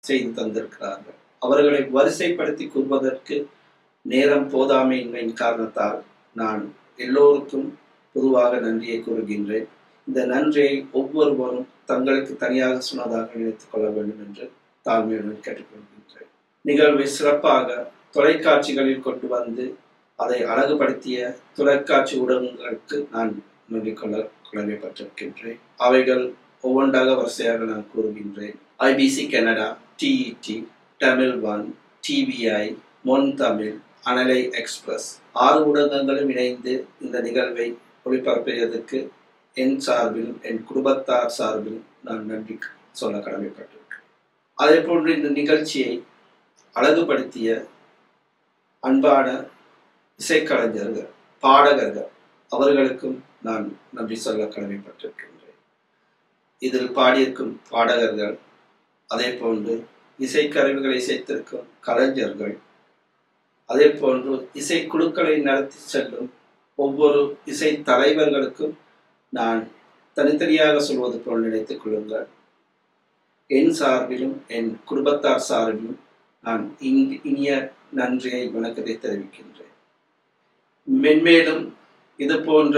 செய்து தந்திருக்கிறார்கள் அவர்களை வரிசைப்படுத்தி கூறுவதற்கு நேரம் போதாமையின்மையின் காரணத்தால் நான் எல்லோருக்கும் பொதுவாக நன்றியை கூறுகின்றேன் இந்த நன்றியை ஒவ்வொருவரும் தங்களுக்கு தனியாக சொன்னதாக நினைத்துக் கொள்ள வேண்டும் என்று தாழ்மையுடன் கேட்டுக்கொள்கின்றேன் நிகழ்வை சிறப்பாக தொலைக்காட்சிகளில் கொண்டு வந்து அதை அழகுபடுத்திய தொலைக்காட்சி ஊடகங்களுக்கு நான் நன்றி கொள்ள கடமைப்பட்டிருக்கின்றேன் அவைகள் ஒவ்வொன்றாக வரிசையாக நான் கூறுகின்றேன் ஐபிசி கனடா டிஇடி தமிழ் ஒன் டிவிஐ மொன் தமிழ் அனலை எக்ஸ்பிரஸ் ஆறு ஊடகங்களும் இணைந்து இந்த நிகழ்வை ஒளிபரப்பியதற்கு என் சார்பிலும் என் குடும்பத்தார் சார்பிலும் நான் நன்றி சொல்ல கடமைப்பட்டிருக்கேன் அதே போன்று இந்த நிகழ்ச்சியை அழகுபடுத்திய அன்பான இசைக்கலைஞர்கள் பாடகர்கள் அவர்களுக்கும் நான் நன்றி சொல்ல கடமைப்பட்டிருக்கின்றேன் இதில் பாடியிருக்கும் பாடகர்கள் அதே போன்று இசைக்கருவிகளை இசைத்திருக்கும் கலைஞர்கள் அதே போன்று இசைக்குழுக்களை நடத்தி செல்லும் ஒவ்வொரு இசை தலைவர்களுக்கும் நான் தனித்தனியாக சொல்வது போல் நினைத்துக் கொள்ளுங்கள் என் சார்பிலும் என் குடும்பத்தார் சார்பிலும் நான் இனிய நன்றியை வணக்கத்தை தெரிவிக்கின்றேன் மென்மேலும் இது போன்ற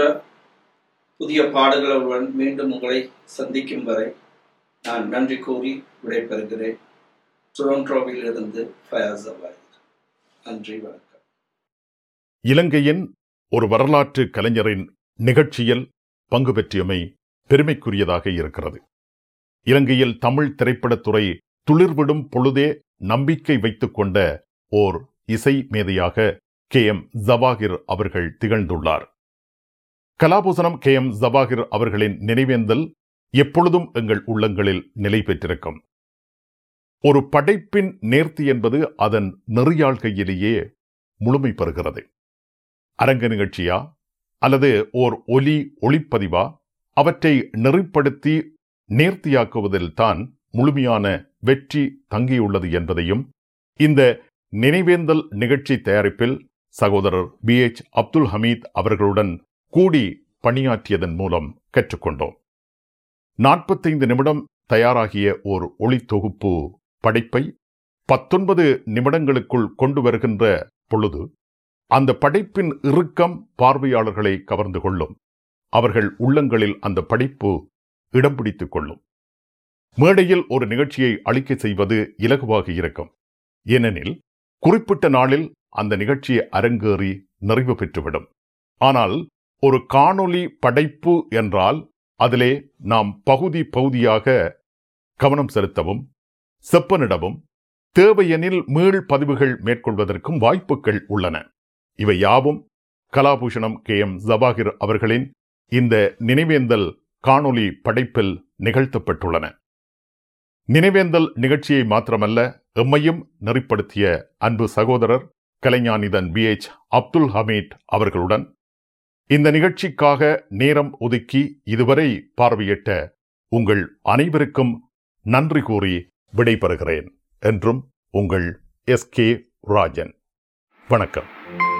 புதிய பாடல்களுடன் மீண்டும் உங்களை சந்திக்கும் வரை நான் நன்றி கூறி விடைபெறுகிறேன் டொரண்டோவில் இருந்து ஃபயாஸ் அவாயித் நன்றி வணக்கம் இலங்கையின் ஒரு வரலாற்று கலைஞரின் நிகழ்ச்சியில் பங்கு பெற்றியமை பெருமைக்குரியதாக இருக்கிறது இலங்கையில் தமிழ் திரைப்படத்துறை துளிர்விடும் பொழுதே நம்பிக்கை வைத்துக் கொண்ட ஓர் இசை மேதையாக கே எம் ஜவாகிர் அவர்கள் திகழ்ந்துள்ளார் கலாபூசணம் கே எம் ஜவாகிர் அவர்களின் நினைவேந்தல் எப்பொழுதும் எங்கள் உள்ளங்களில் நிலை பெற்றிருக்கும் ஒரு படைப்பின் நேர்த்தி என்பது அதன் நெறியாள்கையிலேயே முழுமை பெறுகிறது அரங்க நிகழ்ச்சியா அல்லது ஓர் ஒலி ஒளிப்பதிவா அவற்றை நெறிப்படுத்தி நேர்த்தியாக்குவதில் தான் முழுமையான வெற்றி தங்கியுள்ளது என்பதையும் இந்த நினைவேந்தல் நிகழ்ச்சி தயாரிப்பில் சகோதரர் பி எச் அப்துல் ஹமீத் அவர்களுடன் கூடி பணியாற்றியதன் மூலம் கற்றுக்கொண்டோம் நாற்பத்தைந்து நிமிடம் தயாராகிய ஓர் ஒளி தொகுப்பு படைப்பை பத்தொன்பது நிமிடங்களுக்குள் கொண்டு வருகின்ற பொழுது அந்த படைப்பின் இறுக்கம் பார்வையாளர்களை கவர்ந்து கொள்ளும் அவர்கள் உள்ளங்களில் அந்த படைப்பு இடம் பிடித்துக் கொள்ளும் மேடையில் ஒரு நிகழ்ச்சியை அளிக்க செய்வது இலகுவாக இருக்கும் ஏனெனில் குறிப்பிட்ட நாளில் அந்த நிகழ்ச்சியை அரங்கேறி நிறைவு பெற்றுவிடும் ஆனால் ஒரு காணொளி படைப்பு என்றால் அதிலே நாம் பகுதி பகுதியாக கவனம் செலுத்தவும் செப்பனிடவும் தேவையெனில் மீள் பதிவுகள் மேற்கொள்வதற்கும் வாய்ப்புகள் உள்ளன இவை யாவும் கலாபூஷணம் கே எம் ஜபாகிர் அவர்களின் இந்த நினைவேந்தல் காணொளி படைப்பில் நிகழ்த்தப்பட்டுள்ளன நினைவேந்தல் நிகழ்ச்சியை மாத்திரமல்ல எம்மையும் நெறிப்படுத்திய அன்பு சகோதரர் கலைஞானிதன் பி எச் அப்துல் ஹமீட் அவர்களுடன் இந்த நிகழ்ச்சிக்காக நேரம் ஒதுக்கி இதுவரை பார்வையிட்ட உங்கள் அனைவருக்கும் நன்றி கூறி விடைபெறுகிறேன் என்றும் உங்கள் எஸ் கே ராஜன் வணக்கம்